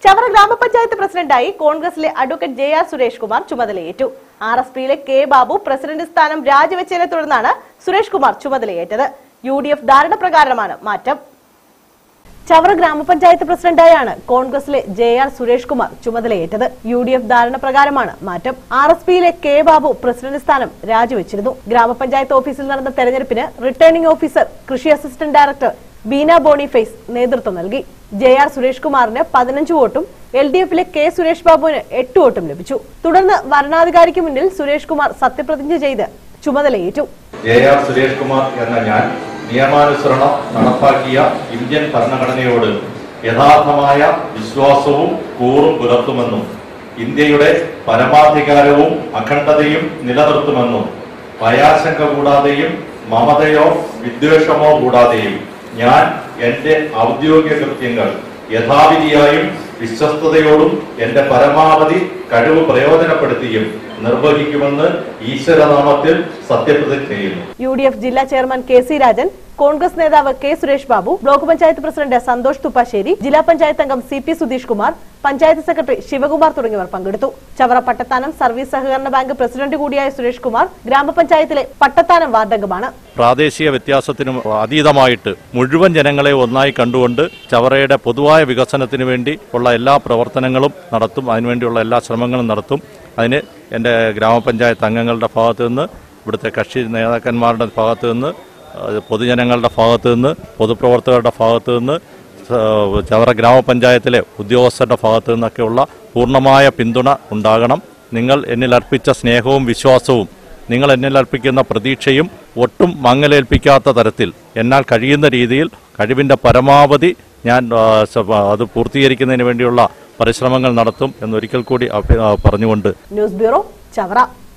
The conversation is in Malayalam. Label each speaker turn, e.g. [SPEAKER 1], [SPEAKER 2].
[SPEAKER 1] ചവറ ഗ്രാമപഞ്ചായത്ത് പ്രസിഡന്റായി കോൺഗ്രസിലെ advocate J R Suresh Kumar ചുമതലയേറ്റു ആർ എസ് പിയിലെ കെ ബാബു പ്രസിഡന്റ് സ്ഥാനം രാജിവെച്ചതിനെ തുടർന്നാണ് സുരേഷ് കുമാർ ചുമതലയേറ്റത് യു ഡി എഫ് ധാരണ പ്രകാരമാണ് മാറ്റം ചവറ ഗ്രാമപഞ്ചായത്ത് പ്രസിഡന്റായാണ് കോൺഗ്രസിലെ ജെ ആർ സുരേഷ് കുമാർ ചുമതലയേറ്റത് യു ഡി എഫ് ധാരണ പ്രകാരമാണ് മാറ്റം ആർ എസ് പിയിലെ കെ ബാബു പ്രസിഡന്റ് സ്ഥാനം രാജിവെച്ചിരുന്നു ഗ്രാമപഞ്ചായത്ത് ഓഫീസിൽ നടന്ന തെരഞ്ഞെടുപ്പിന് റിട്ടേണിംഗ് ഓഫീസർ കൃഷി അസിസ്റ്റന്റ് ഡയറക്ടർ ബീന ബോണിഫേസ് നേതൃത്വം നൽകി ജെ ആർ സുരേഷ് കുമാറിന് പതിനഞ്ച് വോട്ടും എൽ ഡി എഫിലെ കെ സുരേഷ് ബാബുവിന് എട്ട് വോട്ടും ലഭിച്ചു തുടർന്ന് വരണാധികാരിക്ക് മുന്നിൽ സുരേഷ് കുമാർ സത്യപ്രതിജ്ഞ ചെയ്ത് ചുമതലയേറ്റു
[SPEAKER 2] ജെ ആർ സുരേഷ് കുമാർ എന്ന ഞാൻ നിയമാനുസരണം നടപ്പാക്കിയ ഇന്ത്യൻ ഭരണഘടനയോട് യഥാർത്ഥമായ വിശ്വാസവും കൂറും പുലർത്തുമെന്നും ഇന്ത്യയുടെ പരമാധികാരവും അഖണ്ഡതയും നിലനിർത്തുമെന്നും ഭയാശങ്ക കൂടാതെയും മമതയോ വിദ്വേഷമോ കൂടാതെയും ഞാൻ എന്റെ ഔദ്യോഗിക കൃത്യങ്ങൾ യഥാവിധിയായും വിശ്വസ്തയോടും എന്റെ പരമാവധി കഴിവ് പ്രയോജനപ്പെടുത്തിയും നിർവഹിക്കുമെന്ന് ഈശ്വരനാമത്തിൽ സത്യപ്രതിജ്ഞ ചെയ്യുന്നു
[SPEAKER 1] യു ഡി എഫ് ജില്ലാ chairman K C Rajan Congress നേതാവ് K Suresh Babu block panchayat president Santhosh Thuppassery ജില്ലാ പഞ്ചായത്ത് അംഗം C P Sudheesh Kumar panchayat secretary Sivakumar തുടങ്ങിയവർ പങ്കെടുത്തു ചവറ പട്ടത്താനം സർവീസ് സഹകരണ ബാങ്ക് പ്രസിഡന്റ് കൂടിയായ സുരേഷ് കുമാർ ഗ്രാമപഞ്ചായത്തിലെ പട്ടത്താനം വാർഡംഗമാണ്
[SPEAKER 3] പ്രാദേശിക വ്യത്യാസത്തിനും അതീതമായിട്ട് മുഴുവൻ ജനങ്ങളെ ഒന്നായി കണ്ടുകൊണ്ട് ചവറയുടെ പൊതുവായ വികസനത്തിന് വേണ്ടി ഉള്ള എല്ലാ പ്രവർത്തനങ്ങളും നടത്തും അതിനുവേണ്ടിയുള്ള എല്ലാ ശ്രമങ്ങളും നടത്തും അതിന് എൻ്റെ ഗ്രാമപഞ്ചായത്ത് അംഗങ്ങളുടെ ഭാഗത്തു നിന്ന് ഇവിടുത്തെ കക്ഷി നേതാക്കന്മാരുടെ ഭാഗത്തു നിന്ന് അത് പൊതുജനങ്ങളുടെ ഭാഗത്തു നിന്ന് പൊതുപ്രവർത്തകരുടെ ഭാഗത്തു നിന്ന് സ- ചവറ ഗ്രാമപഞ്ചായത്തിലെ ഉദ്യോഗസ്ഥരുടെ ഭാഗത്തു നിന്നൊക്കെയുള്ള പൂർണ്ണമായ പിന്തുണ ഉണ്ടാകണം നിങ്ങൾ എന്നിൽ അർപ്പിച്ച സ്നേഹവും വിശ്വാസവും നിങ്ങൾ എന്നിൽ അർപ്പിക്കുന്ന പ്രതീക്ഷയും ഒട്ടും മങ്ങലേൽപ്പിക്കാത്ത തരത്തിൽ എന്നാൽ കഴിയുന്ന രീതിയിൽ കഴിവിൻ്റെ പരമാവധി ഞാൻ ആ, സ- അത് പൂർത്തീകരിക്കുന്നതിന് വേണ്ടിയുള്ള പരിശ്രമങ്ങൾ നടത്തും എന്നൊരിക്കൽ കൂടി അഭ്യ- ആ, പറഞ്ഞുകൊണ്ട്
[SPEAKER 1] ന്യൂസ് ബ്യൂറോ ചവറ